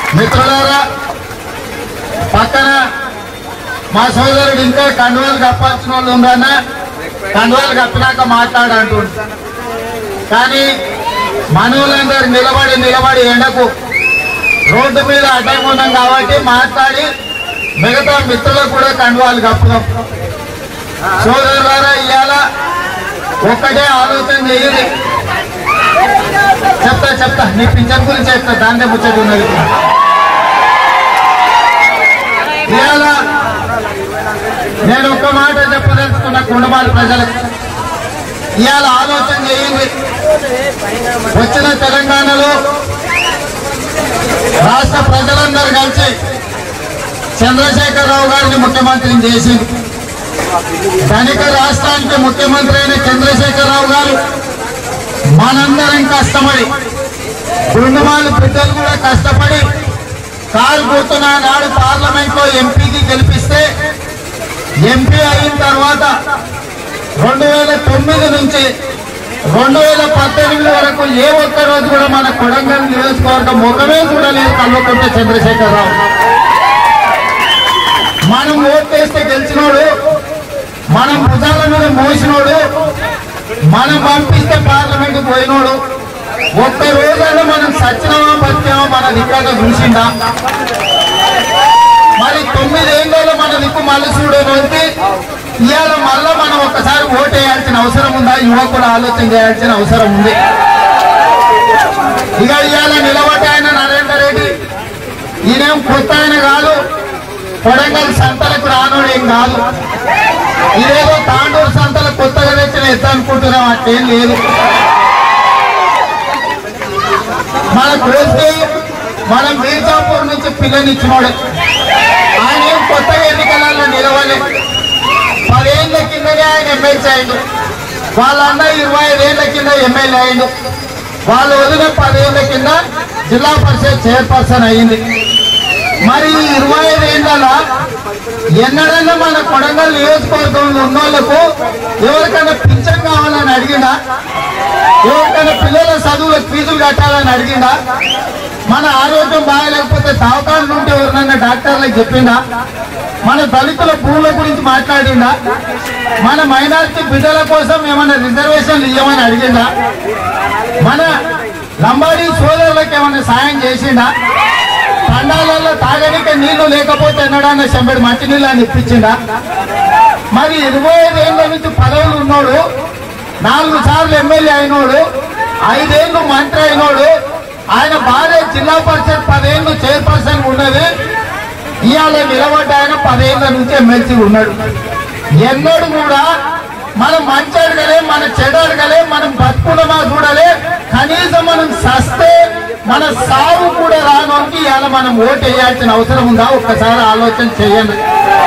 మిత్రులారా పక్కన మా సోదరుడు ఇంకా కండువాలు కప్పాల్సిన వాళ్ళు ఉందన్నా కండువాలు కప్పినాక మాట్లాడంటుండు కానీ మనవులందరూ నిలబడి నిలబడి ఎండకు రోడ్డు మీద అడ్డం ఉన్నాం కాబట్టి మాట్లాడి మిగతా మిత్రులకు కూడా కండువాలు కప్పుదాం సోదరులారా ఇవాళ ఒక్కటే ఆలోచన చేయండి చెప్తా చెప్తా నీ పింఛన్ గురించి చెప్తా దాన్నే ముచ్చట ఉన్నది ఇవాళ నేను ఒక్క మాట చెప్పదలుచుకున్న కుండమాల ప్రజలకు ఇవాళ ఆలోచన చేయండి వచ్చిన తెలంగాణలో రాష్ట్ర ప్రజలందరూ కలిసి చంద్రశేఖరరావు గారిని ముఖ్యమంత్రిని చేసింది ధనిక రాష్ట్రానికి ముఖ్యమంత్రి అయిన చంద్రశేఖరరావు గారు మనందరం కష్టపడి గుండుమాలు బిడ్డలు కూడా కష్టపడి కారు గుర్తున్న నాడు పార్లమెంట్ లో ఎంపీకి గెలిపిస్తే ఎంపీ అయిన తర్వాత రెండు వేల తొమ్మిది నుంచి రెండు వేల పద్దెనిమిది వరకు ఏ ఒక్క రోజు కూడా మన కొడంగల్ నియోజకవర్గం ముఖమే చూడలేదు కల్వకుంట్ల చంద్రశేఖరరావు మనం ఓటేస్తే గెలిచినోడు మనం భుజాల మీద మోసినోడు మనం పంపిస్తే పార్లమెంట్ పోయినోడు ఒక్క రోజైనా మనం సచ్చినమా బతికామా మన దిక్కగా చూసిందా మరి తొమ్మిదేళ్ళలో మన దిక్కు మళ్ళీ చూడడానికి ఇవాళ మళ్ళా మనం ఒక్కసారి ఓటేయాల్సిన అవసరం ఉందా యువకులు ఆలోచన చేయాల్సిన అవసరం ఉంది ఇక ఇవాళ నిలబడి ఆయన నరేందర్ రెడ్డి ఈయనేం కొత్త ఆయన కాదు కొడంగల్ సంతలకు రానోడు ఏం కాదు ఇదేదో తాండూరు సంతలు కొత్తగా తెచ్చిన ఎత్తు అనుకుంటున్నాం అట్లేం లేదు మన కోస్తే మనం మీర్జాపూర్ నుంచి పిల్లనిచ్చినోడు ఆయన ఏం కొత్తగా ఎన్నికలలో నిలవలే పదేళ్ల కిందనే ఆయన ఎమ్మెల్సీ అయిండు వాళ్ళ అన్న ఇరవై ఐదేళ్ల కింద ఎమ్మెల్యే అయిండు వాళ్ళు వదిన పదేళ్ల కింద జిల్లా పరిషత్ చైర్పర్సన్ అయింది మరి ఈ ఇరవై ఐదేళ్లలో ఎన్నడన్నా మన కొడంగల్ నియోజకవర్గంలో ఉన్న వాళ్ళకు ఎవరికైనా పింఛన్ కావాలని అడిగిందా ఎవరికైనా పిల్లల చదువులకు ఫీజులు కట్టాలని అడిగిందా మన ఆరోగ్యం బాగాలేకపోతే దవాఖాన నుండి ఎవరినైనా డాక్టర్లకు చెప్పిందా మన దళితుల భూముల గురించి మాట్లాడిందా మన మైనారిటీ బిడ్డల కోసం ఏమైనా రిజర్వేషన్లు ఇవ్వమని అడిగిందా మన లంబాడీ సోదరులకు ఏమైనా సాయం చేసిందా పండాలలో తాగడానికి నీళ్లు లేకపోతే ఎన్నడన్నా చెంబడి మంచి నీళ్ళు అని ఇప్పించిందా మరి ఇరవై ఐదేళ్ల నుంచి పదవులు ఉన్నోడు నాలుగు సార్లు ఎమ్మెల్యే అయినోడు ఐదేళ్లు మంత్రి అయినోడు ఆయన భార్య జిల్లా పరిషత్ పదేళ్ళు చైర్పర్సన్ ఉన్నది ఇవాళ నిలబడ్డ ఆయన పదేళ్ల నుంచి ఎమ్మెల్సీ ఉన్నాడు ఎన్నడూ కూడా మనం మంచి అడగలే మన చెడు అడగలే మనం బతుకులమా చూడలే కనీసం మనం సస్తే మన సాగు కూడా రానోనికి ఇవాళ మనం ఓటు వేయాల్సిన అవసరం ఉందా ఒక్కసారి ఆలోచన చేయండి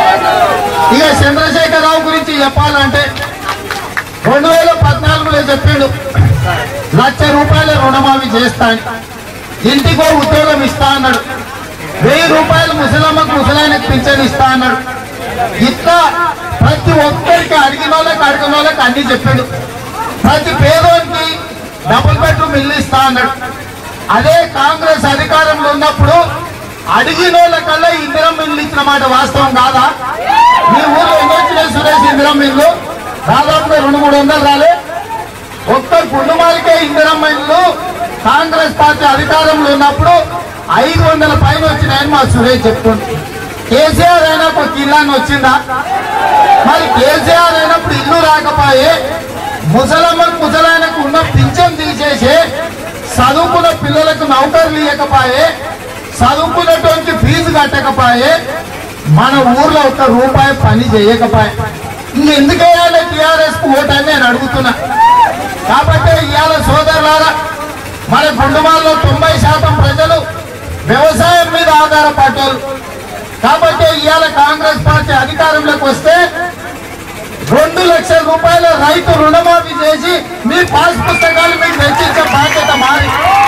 ఇక చంద్రశేఖరరావు గురించి చెప్పాలంటే రెండు వేల పద్నాలుగులో చెప్పిండు లక్ష రూపాయల రుణమాఫీ చేస్తాను ఇంటికో ఉద్యోగం ఇస్తా అన్నాడు వెయ్యి రూపాయలు ముసలమ్మకు ముసలాయనకు పింఛన్ ఇస్తా అన్నాడు ఇట్లా ప్రతి ఒక్కరికి అడిగిన వాళ్ళకి అడిగిన వాళ్ళకి అన్ని చెప్పాడు ప్రతి పేదోనికి డబుల్ బెడ్రూమ్ ఇల్లు ఇస్తా అన్నాడు అదే కాంగ్రెస్ అధికారంలో ఉన్నప్పుడు అడిగిన వాళ్ళకల్లా ఇందిరం ఇల్లు ఇచ్చిన మాట వాస్తవం కాదా మీ ఊర్లో ఎన్ని వచ్చినాయి సురేష్ ఇందిరం ఇల్లు దాదాపుగా రెండు మూడు వందలు రాలే ఒక్క కుటుంబాలకే ఇందిరమ్మ ఇల్లు కాంగ్రెస్ పార్టీ అధికారంలో ఉన్నప్పుడు ఐదు వందల పైన వచ్చినాయని మా సురేష్ చెప్తుంది కేసీఆర్ అయినప్పుడు ఒక ఇల్లాన్ని వచ్చిందా మరి కేసీఆర్ అయినప్పుడు ఇల్లు రాకపోయే ముసలమ్మకు ముసలాయనకు ఉన్న పింఛన్ తీసేసి చదువుకున్న పిల్లలకు నౌకర్లు ఇవ్వకపోయే చదువుకున్నటువంటి ఫీజు కట్టకపోయే మన ఊర్లో ఒక్క రూపాయి పని చేయకపోయే ఇంకెందుకు వేయాలి టీఆర్ఎస్ కు ఓటు అని నేను అడుగుతున్నా కాబట్టి ఇవాళ సోదరులారా మన గుండుమాల్లో తొంభై శాతం ప్రజలు వ్యవసాయం మీద ఆధారపడ్డారు కాబట్టి ఇవాళ కాంగ్రెస్ పార్టీ అధికారంలోకి వస్తే రెండు లక్షల రూపాయల రైతు రుణమాఫీ చేసి మీ పాస్ పుస్తకాలు మీకు వెచ్చించే బాధ్యత మారి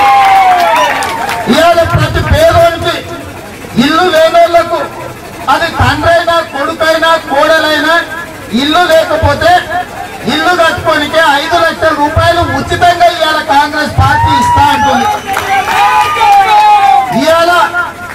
ఇవాళ ప్రతి పేదోనికి ఇల్లు లేనోళ్లకు అది తండ్రైనా కొడుకైనా కోడలైనా ఇల్లు లేకపోతే ఇల్లు కట్టుకోనికే ఐదు లక్షల రూపాయలు ఉచితంగా ఇవాళ కాంగ్రెస్ పార్టీ ఇస్తా అంటుంది ఇవాళ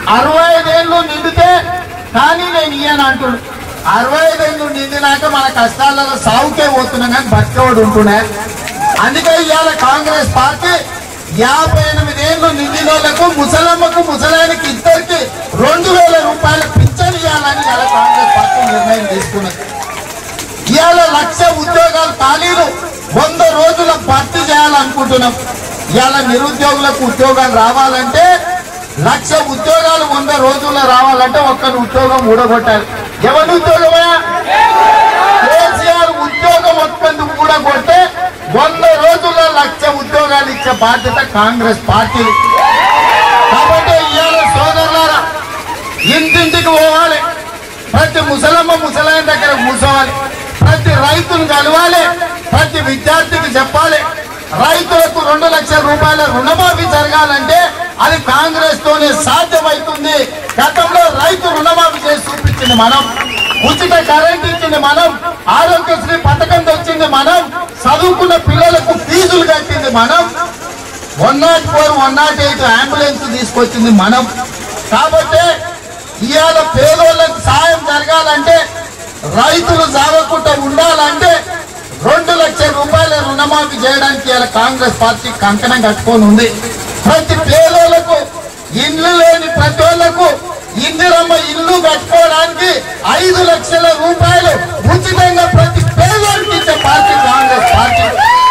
అరవై ఐదేళ్ళు నిండితే కానీ నేను ఇయ్యను అంటుడు అరవై ఐదేళ్ళు నిండినాక మన కష్టాలలో సాగుకే పోతున్నాం కానీ బతికేవాడు ఉంటున్నా అందుకే ఇవాళ కాంగ్రెస్ పార్టీ యాభై ఎనిమిది ఏళ్ళు నిండిన వాళ్ళకు ముసలమ్మకు ముసలాయనకి ఇద్దరికి రెండు వేల రూపాయల పింఛన్ ఇవ్వాలని ఇవాళ కాంగ్రెస్ పార్టీ నిర్ణయం తీసుకున్నది ఇవాళ లక్ష ఉద్యోగాలు ఖాళీలు వంద రోజుల భర్తీ చేయాలనుకుంటున్నాం ఇవాళ నిరుద్యోగులకు ఉద్యోగాలు రావాలంటే లక్ష ఉద్యోగాలు వంద రోజుల్లో రావాలంటే ఒక్కరి ఉద్యోగం ఊడగొట్టాలి ఎవరి ఉద్యోగమా కేసీఆర్ ఉద్యోగం ఒక్కరిని ఊడగొట్టే వంద రోజుల్లో లక్ష ఉద్యోగాలు ఇచ్చే బాధ్యత కాంగ్రెస్ పార్టీ కాబట్టి ఇవాళ సోదరులారా ఇంటింటికి పోవాలి ప్రతి ముసలమ్మ ముసలాయన దగ్గర కూర్చోవాలి ప్రతి రైతును కలవాలి ప్రతి విద్యార్థికి చెప్పాలి రైతులకు రెండు లక్షల రూపాయల రుణమాఫీ జరగాలంటే అది కాంగ్రెస్ తోనే సాధ్యమవుతుంది గతంలో రైతు రుణమాఫీ చేసి చూపించింది మనం ఉచిత కరెంట్ ఇచ్చింది మనం ఆరోగ్యశ్రీ పథకం తెచ్చింది మనం చదువుకున్న పిల్లలకు ఫీజులు కట్టింది మనం one nought four one nought eight ambulance తీసుకొచ్చింది మనం కాబట్టి ఇవాళ పేదోళ్ళకు సాయం జరగాలంటే రైతులు సాగకుండా ఉండాలంటే రెండు లక్షల రూపాయల రుణమాఫీ చేయడానికి ఇవాళ కాంగ్రెస్ పార్టీ కంకణం కట్టుకొని ఉంది ప్రతి పేదోళ్లకు ఇల్లు లేని ప్రతి ఒళ్లకు ఇందిరమ్మ ఇల్లు కట్టుకోవడానికి ఐదు లక్షల రూపాయలు ఉచితంగా ప్రతి పేదోడికి ఇచ్చే పార్టీ కాంగ్రెస్ పార్టీ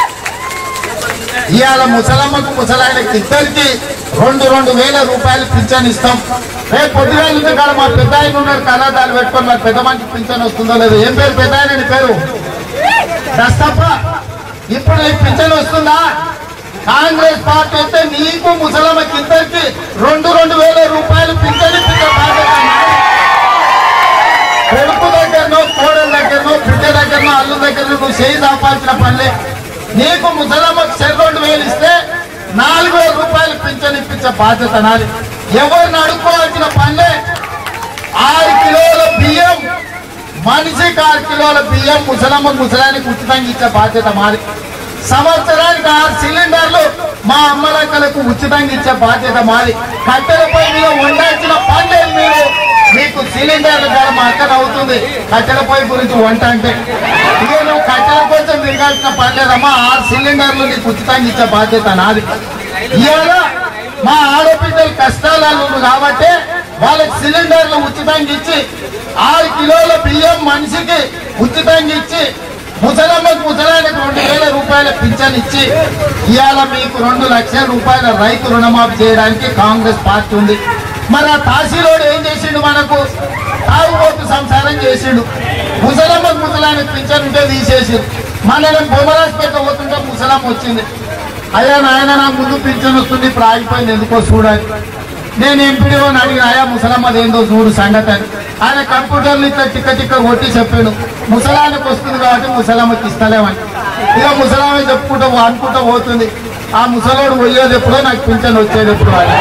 ఇవాళ ముసలమ్మకు ముసలాయనకి ఇద్దరికి రెండు రెండు వేల రూపాయలు పింఛన్ ఇస్తాం రేపు పొద్దుగా నుంచి కాడ మా పెద్ద ఆయన ఉన్నారు కళాదాలు పెట్టుకొని మా పెద్ద మంచి పింఛన్ వస్తుందో లేదో ఏం పేరు పెద్ద ఆయన నీ పేరు దస్తప్ప ఇప్పుడు నీకు పింఛన్ వస్తుందా కాంగ్రెస్ పార్టీ అయితే నీకు ముసలమ్మకి ఇద్దరికి రెండు రెండు వేల రూపాయలు పింఛన్ ఇప్పించే బాధ్యత నాది. కొడుకు దగ్గరనో కోడల దగ్గరనో బిడ్డ దగ్గరనో అల్లు దగ్గర నువ్వు చేయి దాపాల్సిన పనులే నీకు ముసలమ్మకు చెరు రెండు వేలు ఇస్తే నాలుగు వేల రూపాయలు పింఛన్ ఇప్పించే బాధ్యత నాది ఎవరిని అడుక్కోవాల్సిన పనులే ఆరు కిలోల బియ్యం మనిషికి ఆరు కిలోల బియ్యం ముసలమ్మ ముసలానికి ఉచితంగా ఇచ్చే బాధ్యత మాది సంవత్సరానికి ఆరు సిలిండర్లు మా అమ్మలక్కలకు ఉచితంగా ఇచ్చే బాధ్యత మాది కట్టెల పొయ్యి మీద వండాల్సిన పనులేదు మీరు మీకు సిలిండర్లు కాదు మా అక్కన అవుతుంది కట్టెల పొయ్యి గురించి వంట అంటే ఇక నువ్వు కట్టెల కొంచెం తిరగాల్సిన పనిలేదమ్మా ఆరు సిలిండర్లు నీకు ఉచితంగా ఇచ్చే బాధ్యత నాది ఇవాళ మా ఆడబిడ్డలు కష్టాలలో కాబట్టి వాళ్ళకి సిలిండర్లు ఉచితంగా ఇచ్చి ఆరు కిలోల బియ్యం మనిషికి ఉచితంగా ఇచ్చి ముసలమ్మకు ముసలాయనకు రెండు వేల రూపాయల పింఛన్ ఇచ్చి ఇవాళ మీకు రెండు లక్షల రూపాయల రైతు రుణమాఫీ చేయడానికి కాంగ్రెస్ పార్టీ ఉంది మరి ఆ తాసీలోడు ఏం చేసిండు మనకు తాగుబోతు సంసారం చేసిండు ముసలమ్మకు ముసలాయనకు పింఛన్ ఉంటే తీసేసిండు మన బొమ్మరాజపేట పోతుంటే ముసలమ్మ వచ్చింది అయ్యా నాయన నా ముందు పింఛన్ వస్తుంది ఇప్పుడు ఆగిపోయింది ఎందుకో చూడాలి నేను ఎంపీడీఓ అడిగిన అయ్యా ముసలమ్మది ఏందో చూడు సంగతి అని ఆయన కంప్యూటర్లు ఇట్లా టిక్క టిక్క కొట్టి చెప్పాడు ముసలానికి వస్తుంది కాబట్టి ముసలమ్మకి ఇస్తలేమని ఇక ముసలామె చెప్పుకుంటూ అనుకుంటూ పోతుంది ఆ ముసలోడు పోయేది ఎప్పుడో నాకు పింఛన్ వచ్చేది ఎప్పుడు అని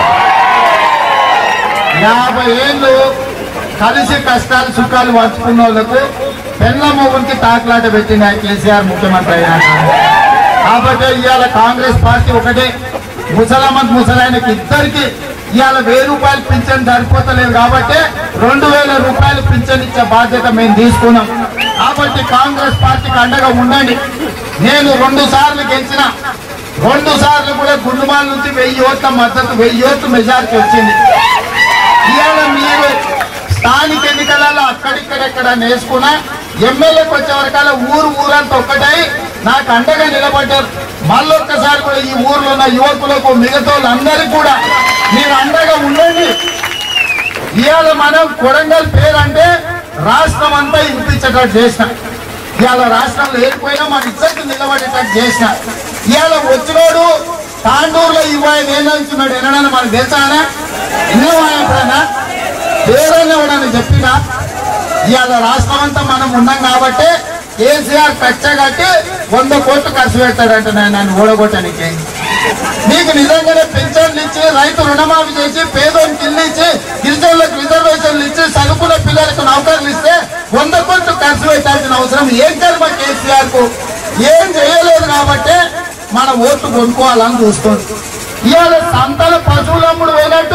యాభై ఏళ్ళు కలిసి కష్టాలు సుఖాలు పంచుకున్న వాళ్ళకు పెళ్ళ మొగుడికి తాకులాట పెట్టింది ఆ కేసీఆర్ ముఖ్యమంత్రి అయినాక కాబట్టి ఇవాళ కాంగ్రెస్ పార్టీ ఒకటే ముసలమ్మకు ముసలాయనకి ఇద్దరికి ఇవాళ వెయ్యి రూపాయలు పింఛన్ సరిపోతలేదు కాబట్టి రెండు వేల రూపాయలు పింఛన్ ఇచ్చే బాధ్యత మేము తీసుకున్నాం కాబట్టి కాంగ్రెస్ పార్టీకి అండగా ఉండండి నేను రెండు సార్లు గెలిచిన రెండు సార్లు కూడా గుండుమాల నుంచి వెయ్యి ఓట్ల మద్దతు వెయ్యి ఓట్ల మెజార్టీ వచ్చింది ఇవాళ మీరు స్థానిక ఎన్నికలలో అక్కడిక్కడెక్కడ నేర్చుకున్నా ఎమ్మెల్యేకి వచ్చే వరకాల ఊరు ఊరంతా ఒక్కటై నాకు అండగా నిలబడ్డారు మళ్ళొక్కసారి కూడా ఈ ఊర్లో ఉన్న యువకులకు మిగతా వాళ్ళందరికీ కూడా మీరు అండగా ఉండండి ఇవాళ మనం కొడంగల్ పేరు అంటే రాష్ట్రం అంతా వినిపించేటట్టు చేసిన ఇవాళ రాష్ట్రంలో ఏడిపోయినా మన ఇద్దరికి నిలబడేటట్టు చేసిన ఇవాళ వచ్చినోడు తాండూరులో ఇరవై ఐదు ఏళ్ళు అంటున్నాడు ఎన్నడన్నా మనకు తెలుసానా విన్నావా ఎప్పుడైనా పేరని ఎవడని చెప్పినా ఇవాళ రాష్ట్రం అంతా మనం ఉన్నాం కాబట్టి కేసీఆర్ కచ్చగట్టి వంద కోట్లు ఖర్చు పెడతాడంట నేను నన్ను ఓడగొట్టడానికి నీకు నిజంగానే పెన్షన్లు ఇచ్చి రైతు రుణమాఫీ చేసి పేదోనికి ఇల్లు ఇచ్చి గిరిజనులకు రిజర్వేషన్లు ఇచ్చి చదువుకున్న పిల్లలకు నౌకర్లు ఇస్తే వంద కోట్లు ఖర్చు పెట్టాల్సిన అవసరం ఏం కర్మ కేసీఆర్ కు ఏం చేయలేదు కాబట్టి మన ఓట్లు కొనుక్కోవాలని చూస్తుంది ఇవాళ సంతల పశువులమ్ముడు పోయినట్టు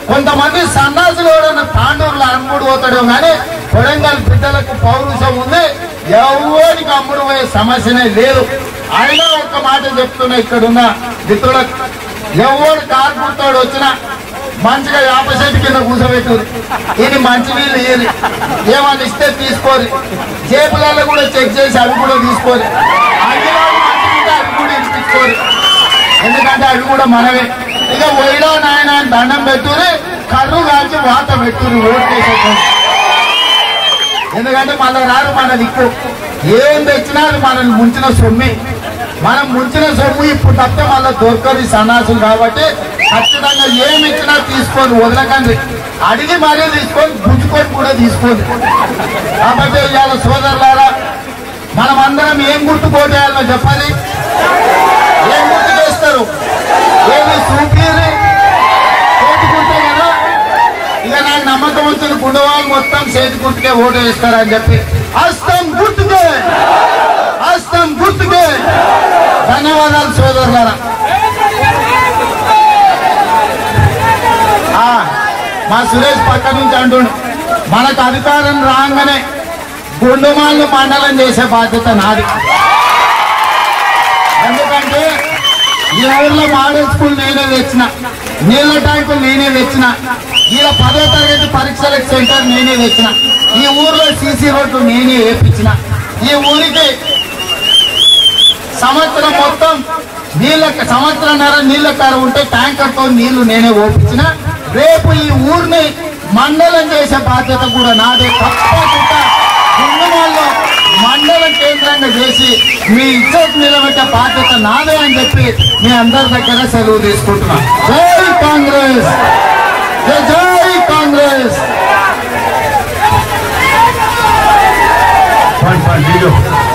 కొంతమంది సన్నాసులు ఎవడన్నా తాండూరులో అమ్ముడు పోతాడు కానీ కొడంగల్ బిడ్డలకు పౌరుషం ఉంది ఎవరికి అమ్ముడు పోయే సమస్యనే లేదు అయినా ఒక్క మాట చెప్తున్నా ఇక్కడున్న మిత్రులకు ఎవడు కార్పుతాడు వచ్చినా మంచిగా యాప చెట్టు కింద కూర్చోబెట్టారు ఇది మంచి నీళ్ళు ఇయ్యరు ఏమన్నా ఇస్తే తీసుకోరు జేబులలో కూడా చెక్ చేసి అవి కూడా తీసుకోరు అందులో మంచి ఉంటే అవి కూడా ఇప్పించుకోరు ఎందుకంటే అవి కూడా మనవే ఇక పోయినా నాయన అని దండం పెట్టుని కర్రు కాల్చి వాత పెట్టుని ఓట్లేసేటప్పుడు ఎందుకంటే మన రారు మన దిక్కు ఏం తెచ్చినా అది మనల్ని ముంచిన సొమ్మి మనం ముంచిన సొమ్ము ఇప్పుడు తప్ప మళ్ళీ దొరకదు సన్నాసులు కాబట్టి ఖచ్చితంగా ఏమి ఇచ్చినా తీసుకొని వదలకండి అడిగి మరీ తీసుకొని గుంజుకొని కూడా తీసుకోండి కాబట్టి ఇవాళ సోదరులారా మనం అందరం ఏం గుర్తు పోటేయాలో చెప్పాలి ఏం గుర్తు చేస్తారు ఏమి చూపిరి కోటుకుంటే కదా ఇక నాకు నమ్మకం వచ్చిన గుండవాళ్ళు మొత్తం చేతి గుర్తుకే ఓటు వేస్తారని చెప్పి హస్తం గుర్తుకే హస్తం గుర్తుకే ధన్యవాదాలు సోదరులారా ఆ, మా సురేష్ పక్క నుంచి అంటుండు మనకు అధికారం రాగానే గుండుమాలను మండలం చేసే బాధ్యత నాది ఎందుకంటే ఈ ఊర్లో మోడల్ స్కూల్ నేనే తెచ్చిన నీళ్ళ ట్యాంకులు నేనే తెచ్చిన ఇలా పదో తరగతి పరీక్షలకు సెంటర్ నేనే తెచ్చిన ఈ ఊర్లో సీసీ రోడ్లు నేనే వేపించిన ఈ ఊరికి సంవత్సరం మొత్తం నీళ్ళ సంవత్సరంన్నర నీళ్ళ కార ఉంటే ట్యాంకర్ తో నీళ్లు నేనే ఓపించిన రేపు ఈ ఊరిని మండలం చేసే బాధ్యత కూడా నాదే తప్పకుండా గుండమాల్లో మండలం కేంద్రంగా చేసి మీ ఇజ్జత్ నిలబెట్టే బాధ్యత నాదే అని చెప్పి మీ అందరి దగ్గర సెలవు తీసుకుంటున్నా జై కాంగ్రెస్ జై జై కాంగ్రెస్ Fine, fine, video.